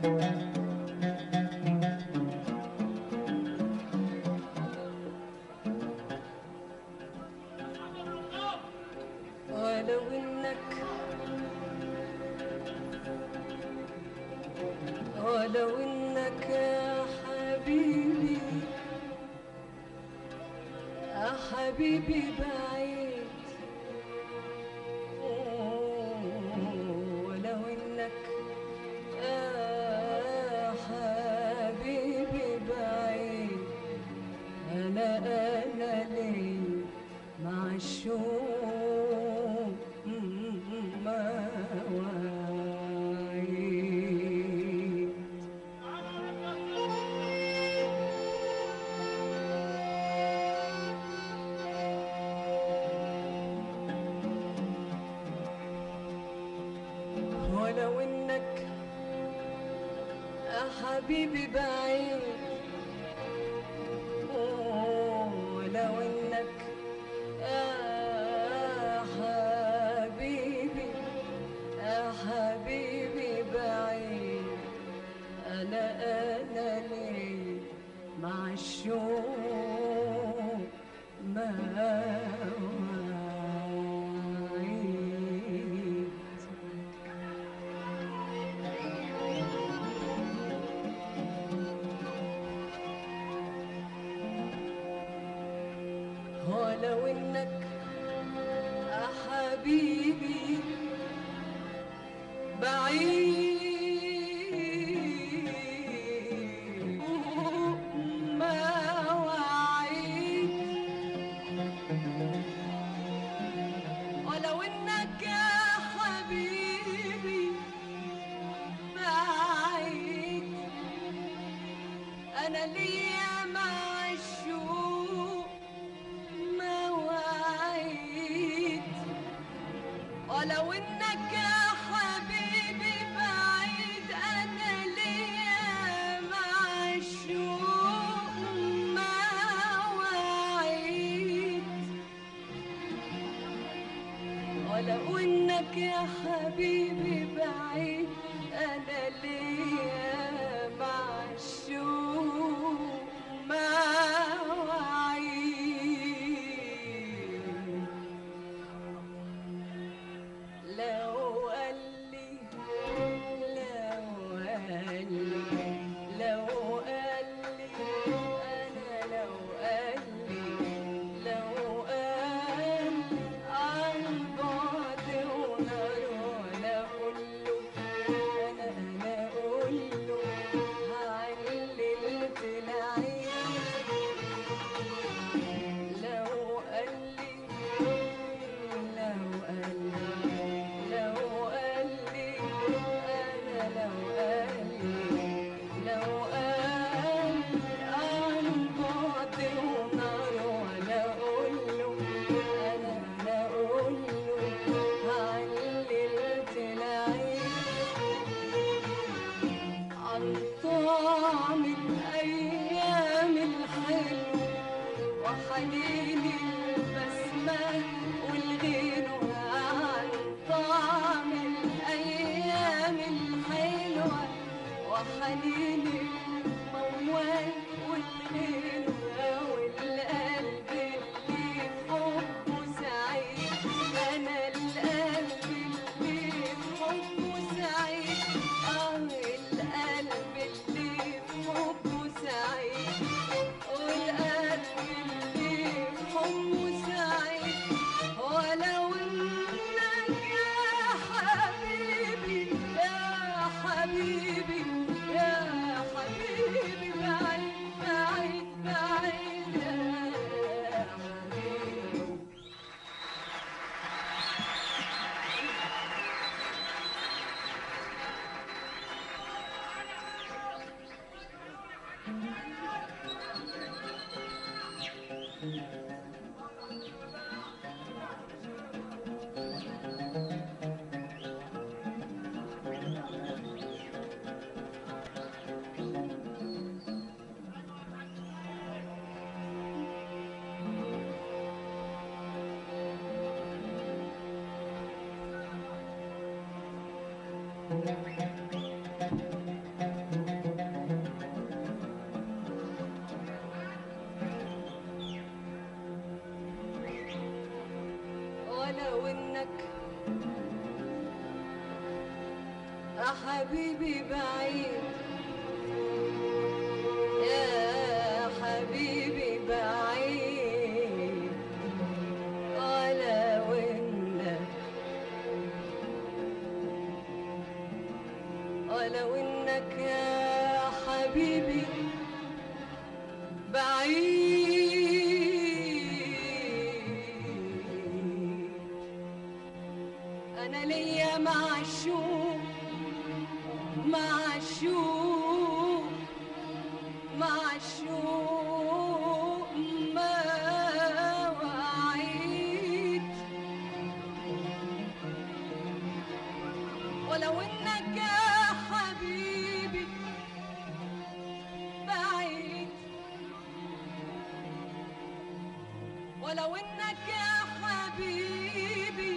ولو انك ولو انك يا حبيبي يا حبيبي بعيد ولو انك يا حبيبي بعيد انا انا لي مع الشوق ما وعيد ولو انك يا حبيبي بعيد ولو انك يا حبيبي يا حبيبي بعيد انا انا لي مع الشوق ما وعيد ولو انك يا حبيبي بعيد ما وعيد ولو انك يا حبيبي بعيد انا ليا مع الشوق مواعيد ولو انك يا حبيبي بعيد انا ليا مع الشوق مواعيد ولو انك يا حبيبي بعيد انا ليا مع الشوق مواعيد لو قال لي لو قال لي لو قال لي انا لو قال لي لو قال عن بعد ونار ولا اقول له انا انا اقول له هعلل في العين لو قال لي لو قال لي لو قال لي انا لو قال لي لو قال عن بعد ونار وانا اقول له انا انا اقول له عللت العين عن طعم الايام الحلوه وحنين البسمة والغنوة عن طعم الأيام الحلوة وحنين الموال والغنوة والقلب اللي في حبه سعيد أنا القلب اللي في حبه سعيد آه القلب اللي في حبه سعيد والقلب اللي في حبه سعيد ولو انك يا حبيبي يا حبيبي يا حبيبي بعيد بعيد بعيد يا حبيبي ولو انك يا حبيبي بعيد يا حبيبي بعيد ولو انك ولو انك يا حبيبي بعيد انا ليا معشوق معشوق معشوق ما وعيد ولو انك يا حبيبي بعيد ولو انك يا حبيبي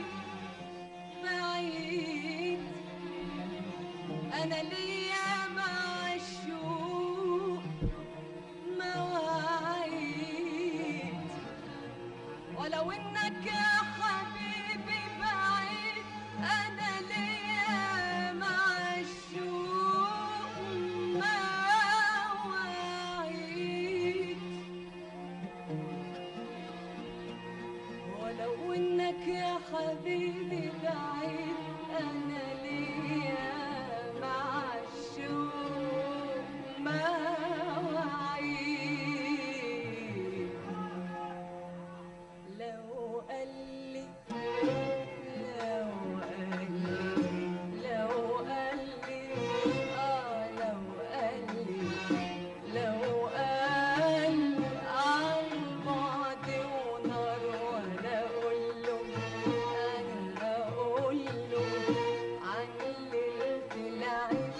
بعيد انا ليا معشوق مواعيد ولو انك يا حبيبي بعيد انا ليا معشوق مواعيد ولو انك يا حبيبي بعيد انا ليا معشوق مواعيد لو قال لي لو قال لي لو قال لي اه لو قال لي لو قال عن بعد ونار وانا اقول له انا اقول له عن ليله العيد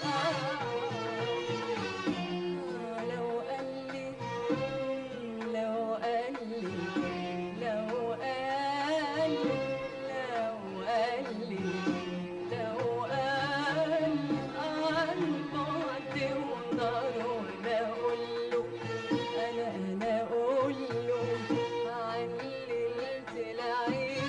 آه لو قال لي لو قال لي لو قال لي لو قال لي لو قال عن بعد ونار وانا اقول له انا انا اقول له عن ليله العيد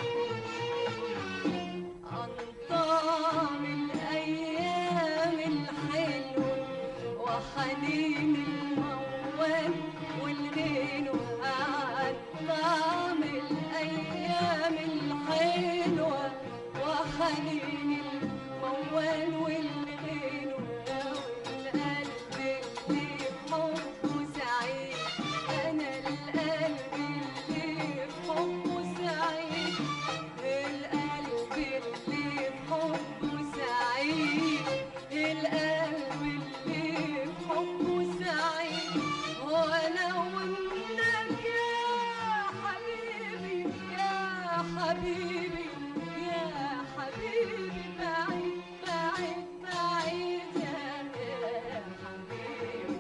عن طعم الايام الحلوه وحنين الموال والغنى عن طعم الايام الحلوه وحنين الموال والغنى والقلب اللي بحبه سعيد انا القلب اللي بحبه سعيد القلب اللي بحبه سعيد القلب اللي بحبه سعيد ولو انك يا حبيبي يا حبيبي يا حبيبي بعيد بعيد بعيد يا يا حبيبي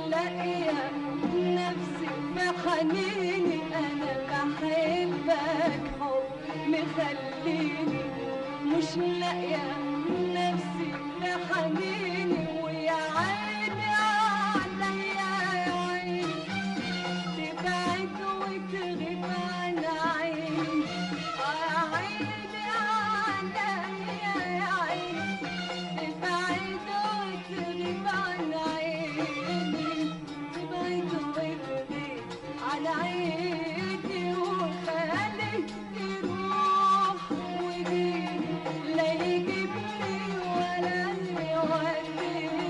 لاقية نفسي في حنيني أنا بحبك حب مخليني مش لاقية نفسي في حنيني ويا عيني عليا يا عيني تبعد وتغيب عن عيني يا عيني عليا يا عيني تبعد وتغيب عن عيني تبعد وتغيب عن عيني وخليك تروح وجيني لا يجيبني ولا يوديني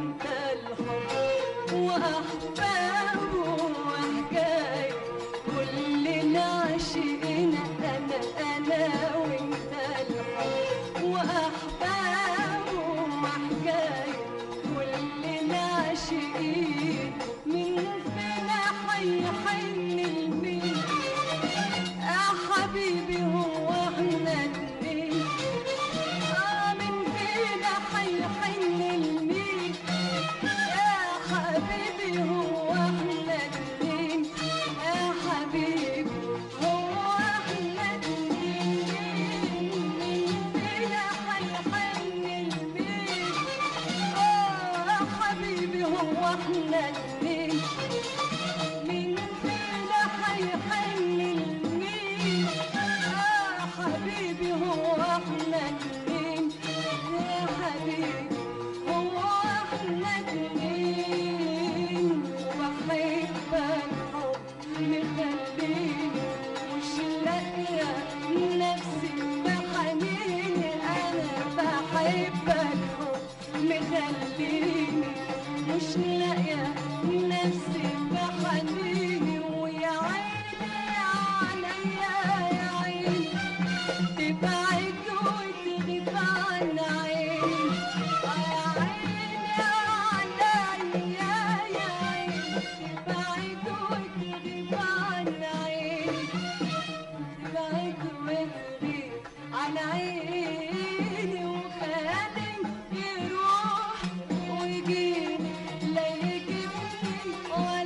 وانت الحب واحباب وحكايه كلنا عاشقين انا انا وانت الحب واحباب وحكايه كلنا عاشقين من فينا حيحن المين يا حبيبي هو احنا اتنين اه من فينا حيحن المين يا حبيبي هو احنا اتنين يا حبيبي هو احنا اتنين من فينا حيحن المين اه يا حبيبي هو احنا اتنين من فينا حيحن المين يا حبيبي هو احنا اتنين يا حبيبي هو احنا اتنين وبحبك حب مخليني مش لاقية نفسي بحنيني انا بحبك حب مخليني مش لاقية نفسي بحنيني ويا عيني عليا يا عيني تبعد وتغيب عن عيني يا عيني عليا يا عيني تبعد وتغيب عن عيني تبعد وتغيب عن عيني وخيالي يروح ويجيني لا يجيبني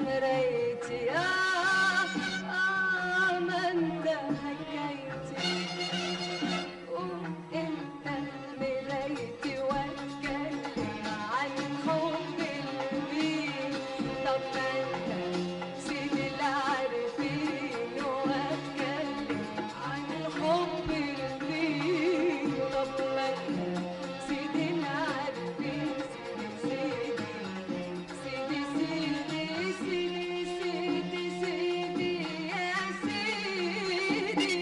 مرايتي آه آه ما انت حكايتي وانت مرايتي واتكلم عن حب المين طب ما انت سيب العارفين واتكلم عن الحب المين طب ما انت سيد العارفين سيدي سيدي سيدي سيدي سيدي سيدي يا سيدي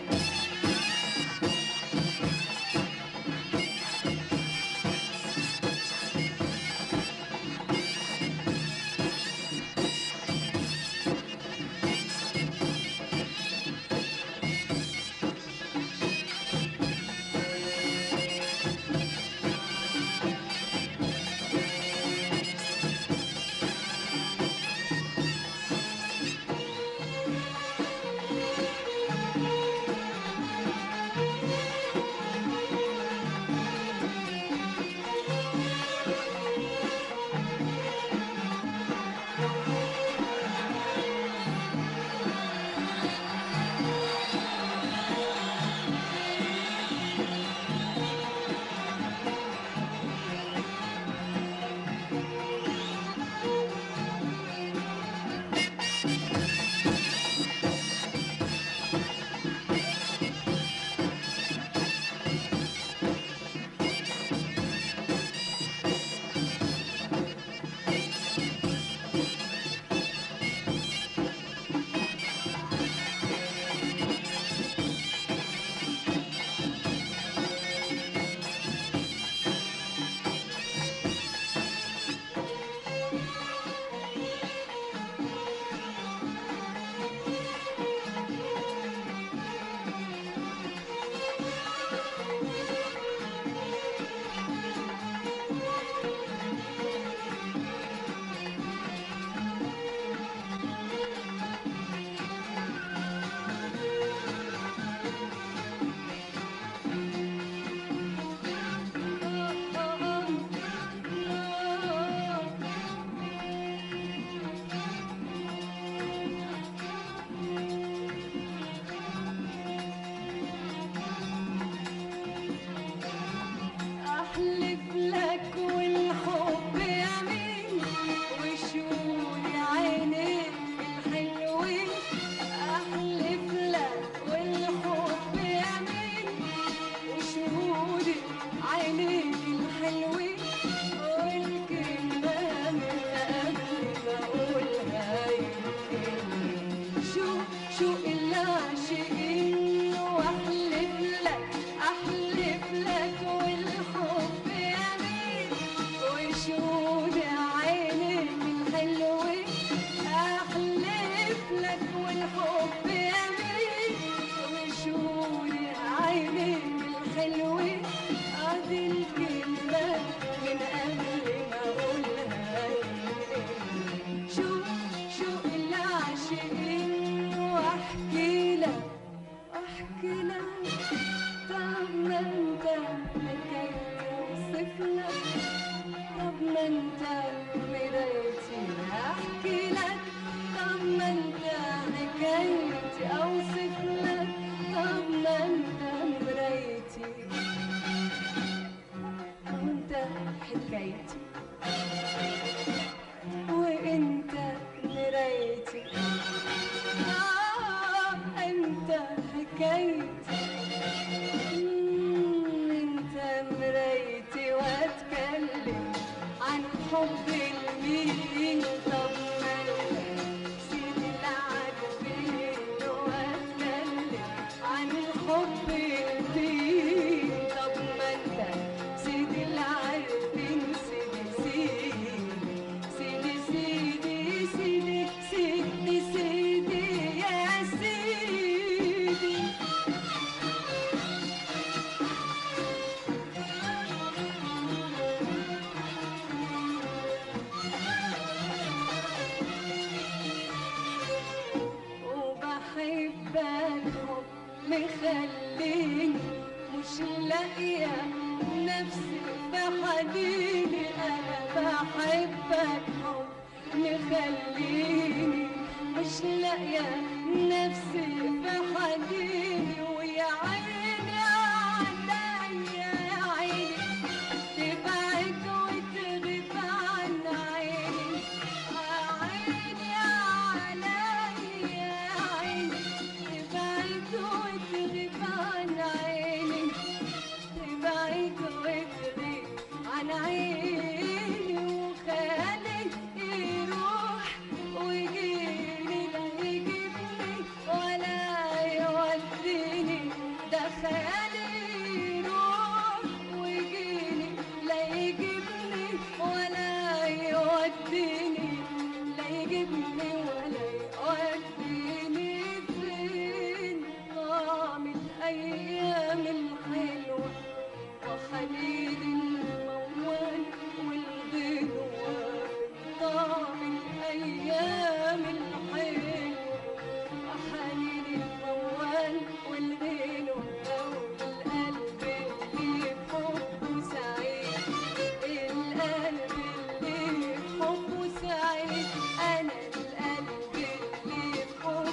أحلف لك والحب يمين وشوق عينيك الحلوين أحلف لك والحب يمين وشهود عينيك الحلوين والكلمة من قبل ما أقولها يمكن شو شو العاشقين واحلف لك احلف لك والحب يمين وشهود عينك الحلوين احلف لك والحب يمين وشهود عينك الحلوين ادي الكلمة من قبل ما اقولها يمكن شو شو العاشقين واحكي لك احكي لك طب ما انت حكيت اوصف لك طب ما انت مرايتي احكي لك طب ما انت حكيت اوصف لك طب ما انت مرايتي وانت حكايتي وانت مرايتي آه انت حكايتي مم، انت مرايتي واتكلم عن حب المين طب ما انت سيد العارفين واتكلم عن الحب الدين طب ما انت سيد العارفين سيدي سيدي سيدي سيدي سيدي سيدي سيدي يا سيدي وبحبك حب مخليني مش لاقية نفسي في حنيني أنا بحبك حب مخليني مش لاقية نفسي في حنيني ويا عيني عليا يا عيني تبعد وتغيب عن عيني عيني عليا يا عيني تبعد وتغيب عن عيني تبعد وتغيب عن عيني وخالي يروح ويجيني لا يجيبني ولا يوديني ده خالي يروح ويجيني لا يجيبني ولا يوديني لا يجيبني ولا يوديني فين طعم الأيام الحلوة وحنين الموال والغنوة طعم الأيام الحلوة وحنين الموال والغنوة والقلب اللي بحبه سعيد القلب اللي بحبه سعيد أنا القلب اللي بحبه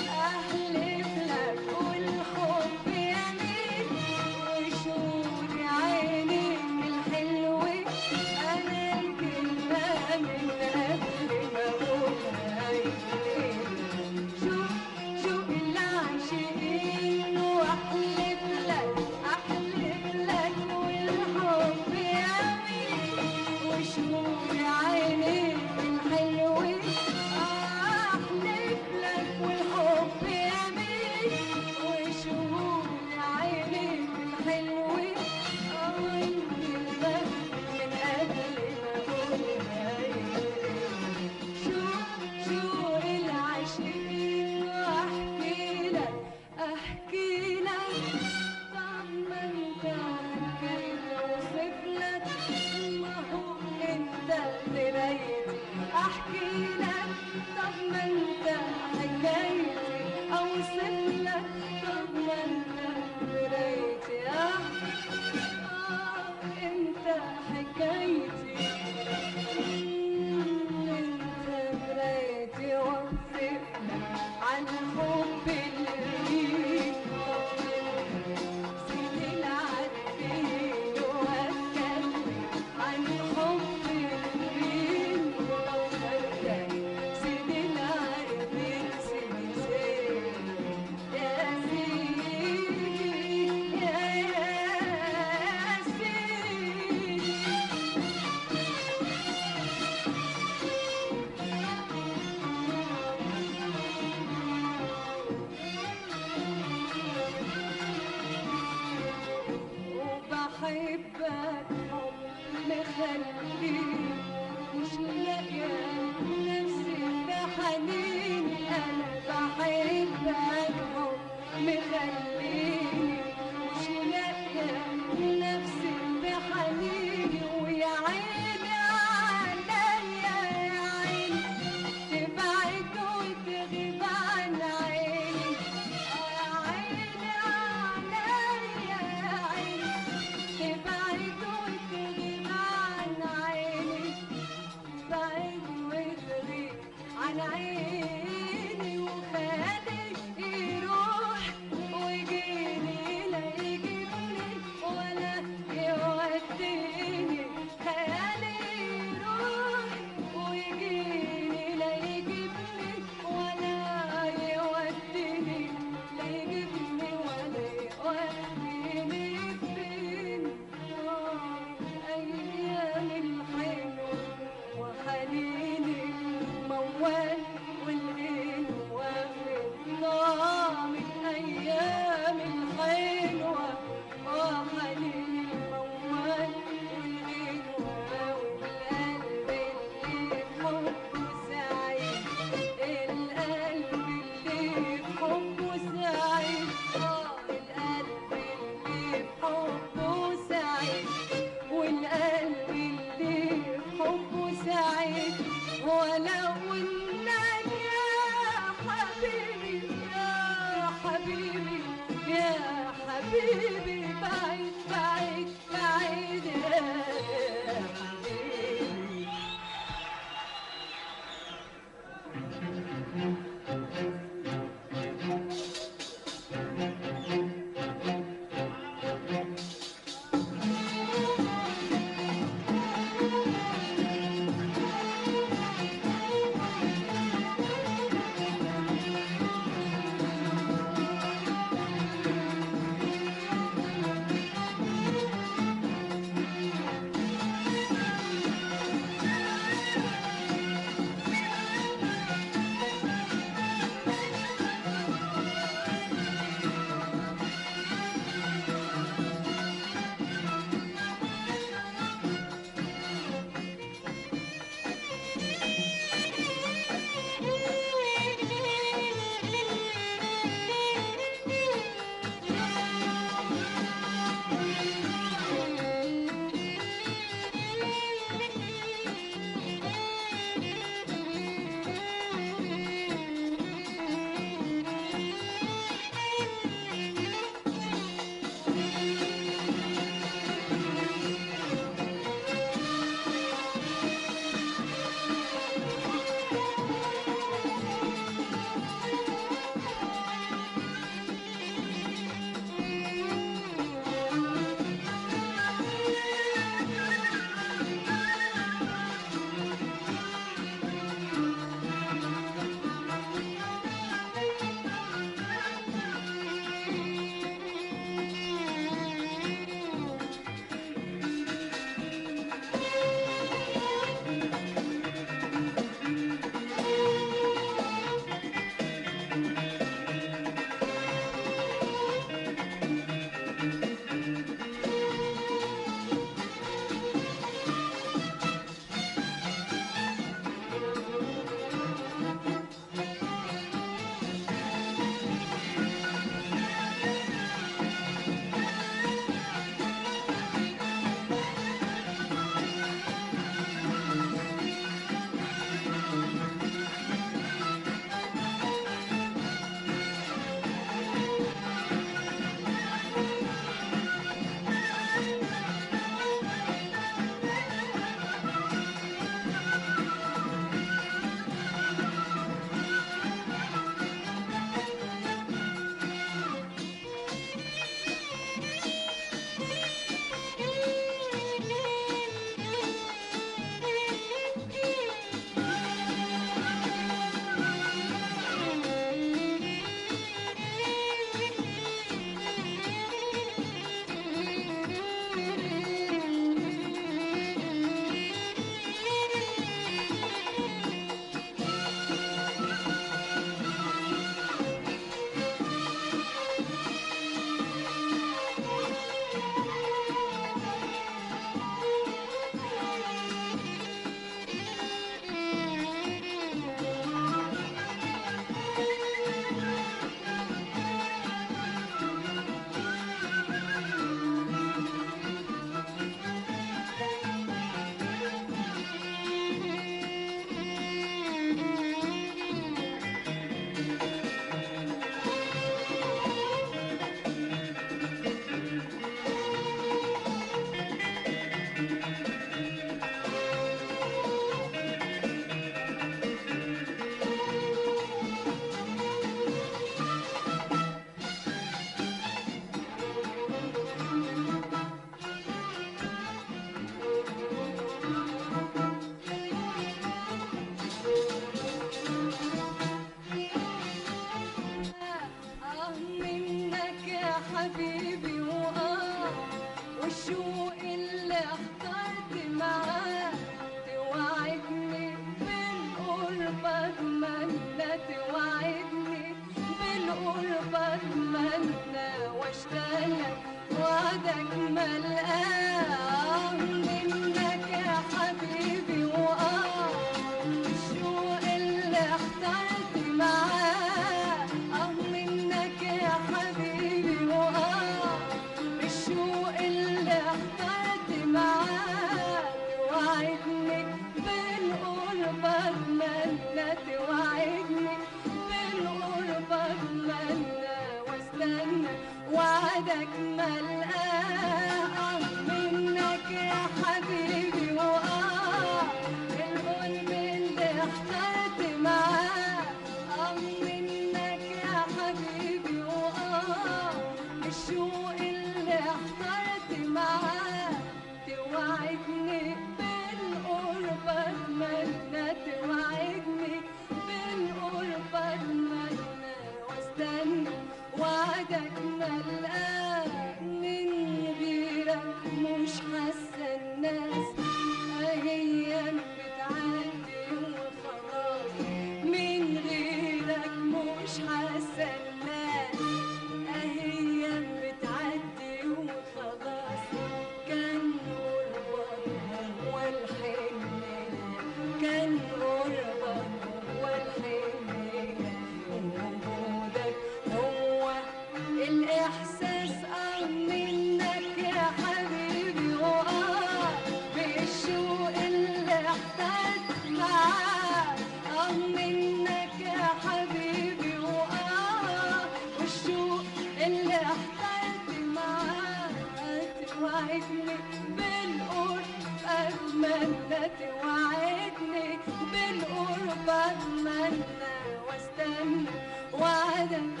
استنت وعدني بالقرب اتمنى واستنى وعدك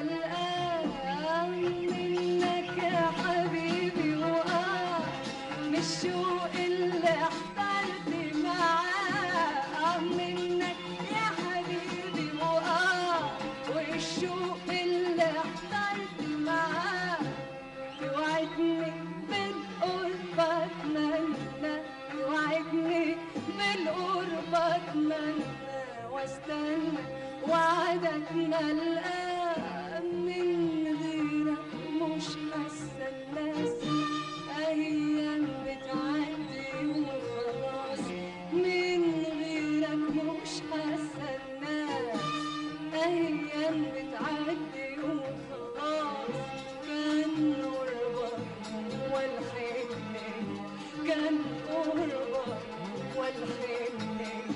ملقاه منك يا حبيبي واه من الشوق اللي احترت معاه منك يا حبيبي واه والشوق اللي احترت معاه توعدني بالقرب اتمنى توعدني بالقرب اتمنى واستنى وعدك ملقاه من غيرك مش حاسه الناس ايام بتعدي وخلاص من غيرك مش حاسه الناس ايام بتعدي وخلاص كان قربك والحنين كان قربك والحنين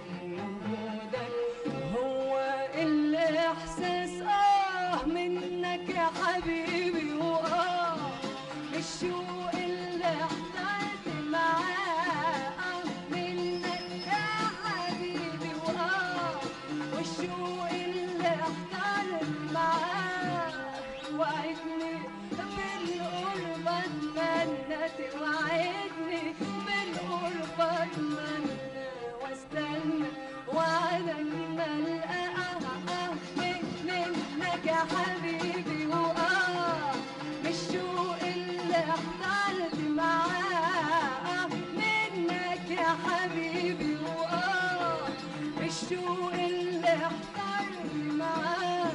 وجودك هو الاحساس اه منك يا حبيبي واه الشوق اللي احترت معاه آه منك يا حبيبي واه والشوق اللي احترت معاه وعدني بالقرب اتمنى توعدني بالقرب اتمنى واستنى وعدك ملقاه آه منك يا حبيبي واه بالشوق اللي احترت معاه منك يا حبيبي واه بالشوق اللي احترت معاه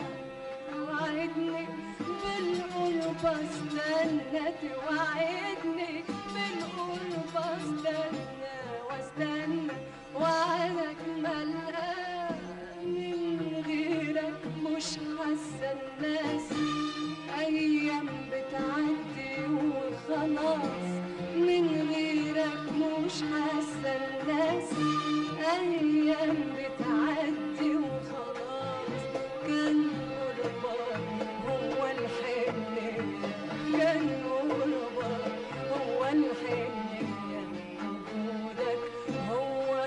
وعدني بالقرب استنى توعدني بالقرب استنى واستنى وعدك ملقاه من غيرك مش حاسه الناس ايام بتعدي وخلاص من غيرك مش حاسه الناس ايام بتعدي وخلاص كان قربك هو الحنية كان قربك هو الحنية وجودك هو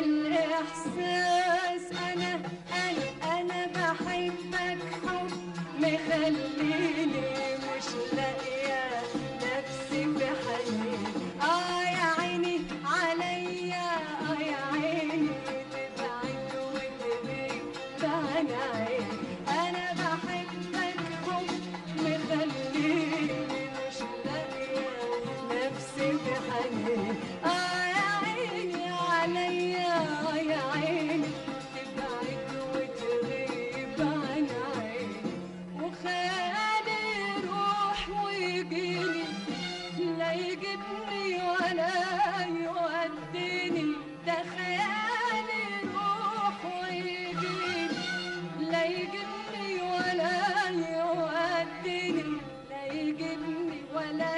الإحساس أنا أنا أنا بحبك حب مخليني مش لاقية نفسي في حنين آه يا عيني عليا آه يا عيني تبعد وتبعد عن عيني أنا بحبك حب مخليني مش لاقية نفسي في حنين آه يا عيني عليا آه يا عيني تبعد وتغيب عن عيني وخالي روح ويجيني لا يجيبني ولا يوديني ده خيالي روح ويجيني لا يجيبني ولا يوديني لا يجيبني ولا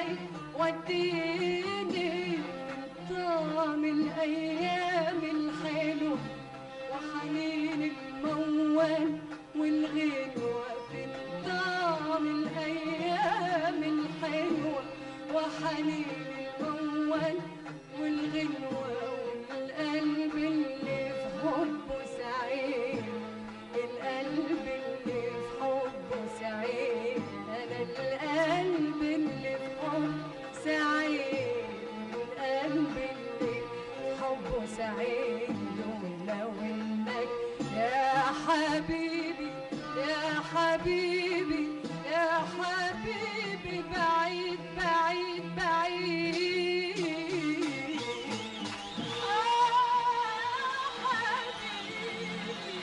يوديني طعم الأيام الحلوة وحنين الموال والغنوة في طعم الأيام الحلوة وحنين الموال والغنوة والقلب اللي في حبه سعيد القلب اللي في حبه سعيد أنا القلب اللي في حبه سعيد القلب اللي في حبه سعيد ولو إنك يا حبيبي يا حبيبي يا حبيبي بعيد بعيد بعيد آه حبيبي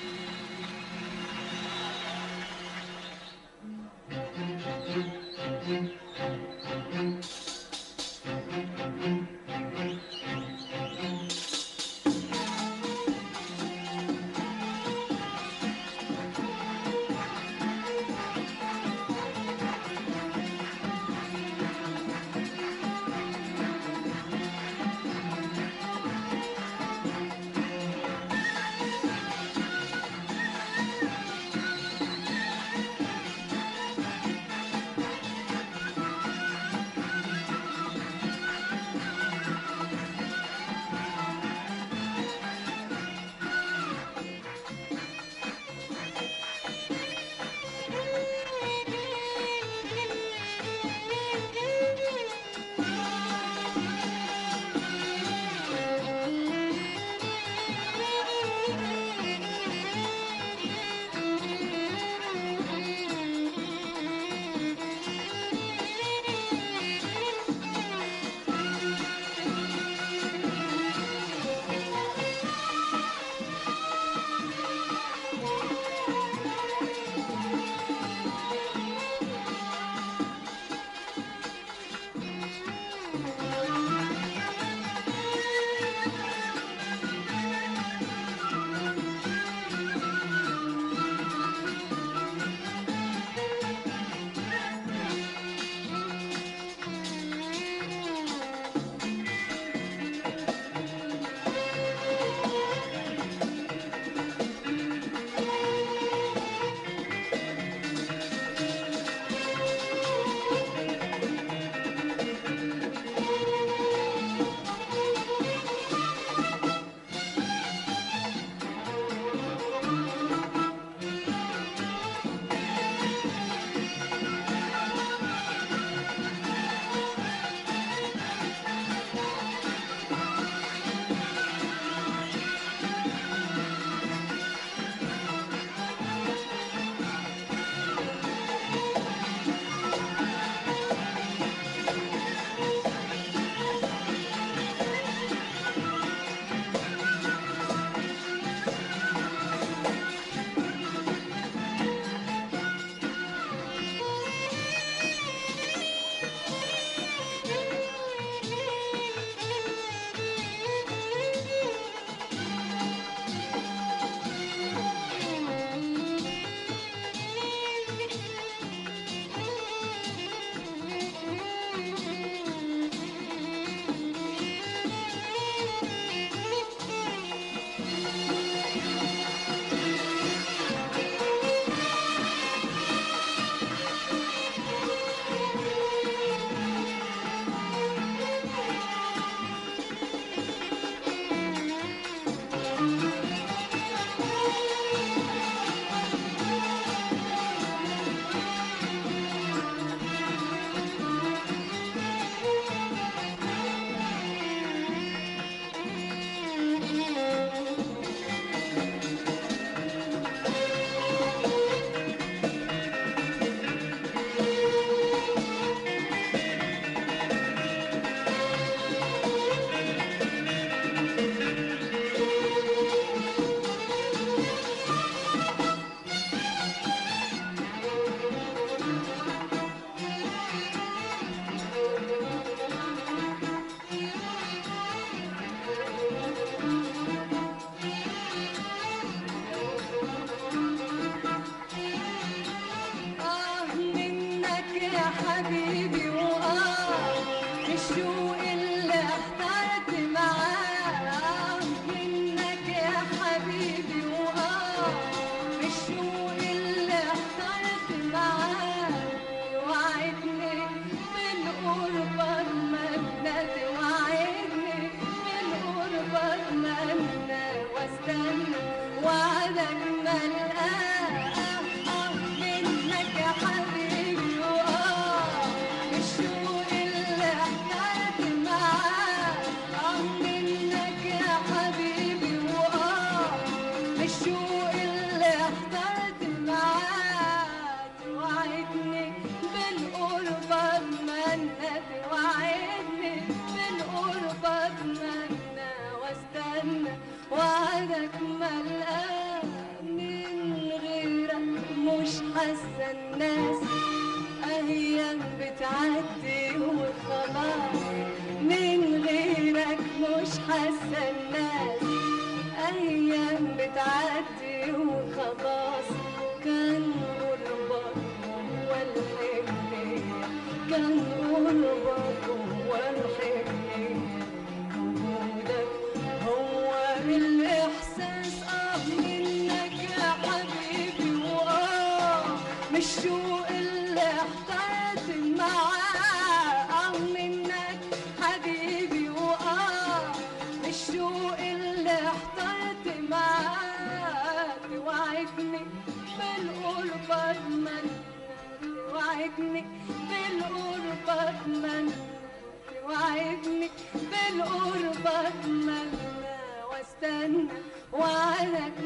واستنى واستنى وعدك ملقاه آه منك يا حبيبي وآه الشوق اللي احترت معاه آه منك يا حبيبي وآه الشوق اللي احترت معاه توعدني بالقرب اتمنى توعدني بالقرب اتمنى واستنى وعدك ملقاه من غيرك مش حاسه الناس ايام بتعدي وخلاص من غيرك مش حاسه الناس ايام بتعدي وخلاص كان غربك هو الحنية كان غربك هو الحنية وجودك هو الاحساس اه منك يا حبيبي واه مش الشوق اللي احترت معاه اه منك حبيبي واه الشوق اللي احترت معاه توعدني بالقرب اتمنى توعدني بالقرب اتمنى توعدني بالقرب اتمنى واستنى وعدك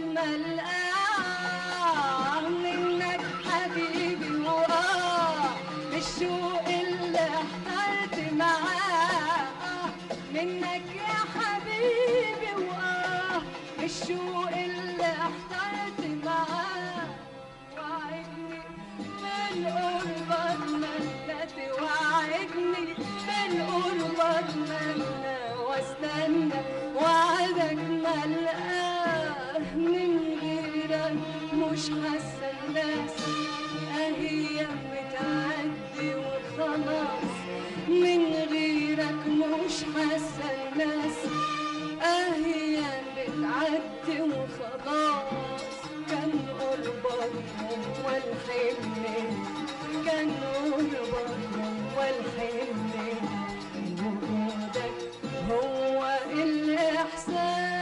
ملقاه منك حبيبي واه الشوق اللي احترت معاه آه منك يا حبيبي واه الشوق اللي احترت معاه وعدني بالقرب اتمنى توعدني بالقرب اتمنى واستنى وعدك ملقاه من غيرك مش حاسه الناس ايام بتعدي وخلاص من غيرك مش حاسه الناس ايام بتعدي وخلاص كان قربك هو الحلم كان قربك هو الحلم وجودك هو الإحساس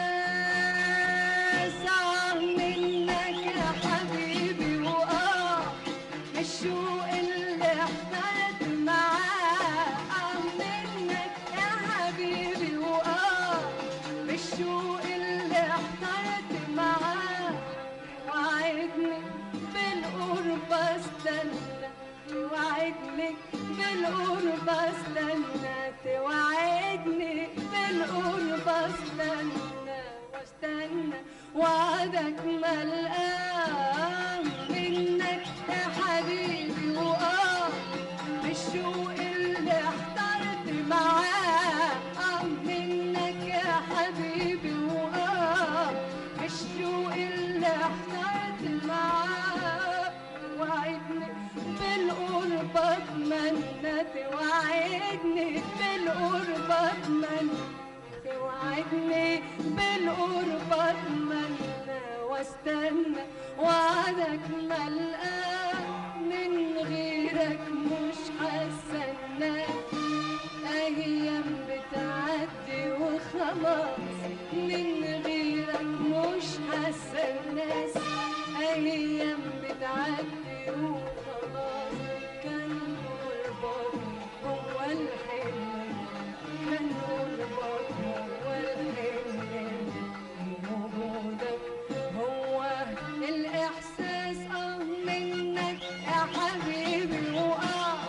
آه منك يا حبيبي وآه الشوق اللي احترت معاه آه منك يا حبيبي وآه الشوق اللي احترت معاه وعدني بالقرب استنى توعدني بالقرب استنى توعدني بالقرب استنى واستنى وعدك ملقاه منك يا حبيبي واه الشوق اللي احترت معاه اه منك يا حبيبي واه الشوق اللي احترت معاه وعدني بالقرب اتمنى توعدني بالقرب اتمنى توعدني بالقرب اتمنى واستنى وعدك ملقاه من غيرك مش حاسه الناس ايام بتعدي وخلاص من غيرك مش حاسه الناس ايام بتعدي وخلاص كان قربك هو الحلم كان قربك هو الحلم وجودك هو الاحساس اه منك يا حبيبي واه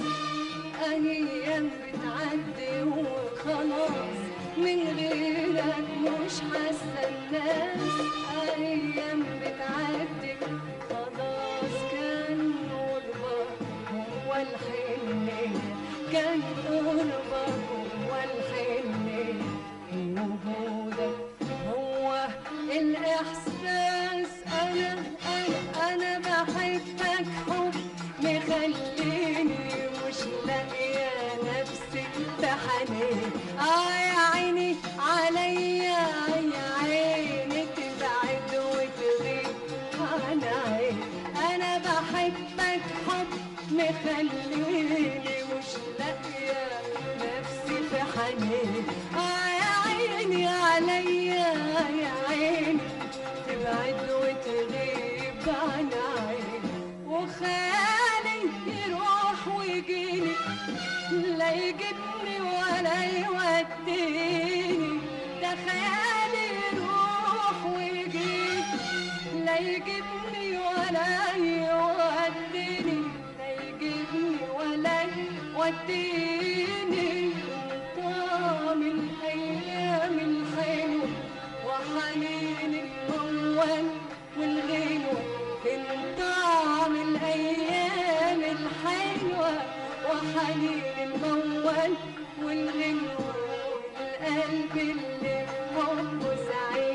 أيام بتعدي وخلاص من غيرك مش حاسة الناس أيام بتعدي خلاص كان قربك هو الحنية كان قربك هو الحنية وجودك هو الإحساس أنا أنا أنا بحبك حب مخليني مش لاقية نفسي في حنين آه يا عيني عليا يا عيني تبعد وتغيب عن عيني أنا بحبك حب مخليني مش لاقية نفسي في حنين آه يا عيني عليا يا عيني تبعد وتغيب عن عيني وخالي يروح ويجيني لا يجيبني ولا يوديني ده خيالي يروح ويجيني لا يجيبني ولا يوديني لا يجيبني ولا يوديني طعم الأيام الحلوة وحنين الموال والغنوة من طعم الأيام الحلوة وحنين الموال والغنوة والقلب اللي حبه سعيد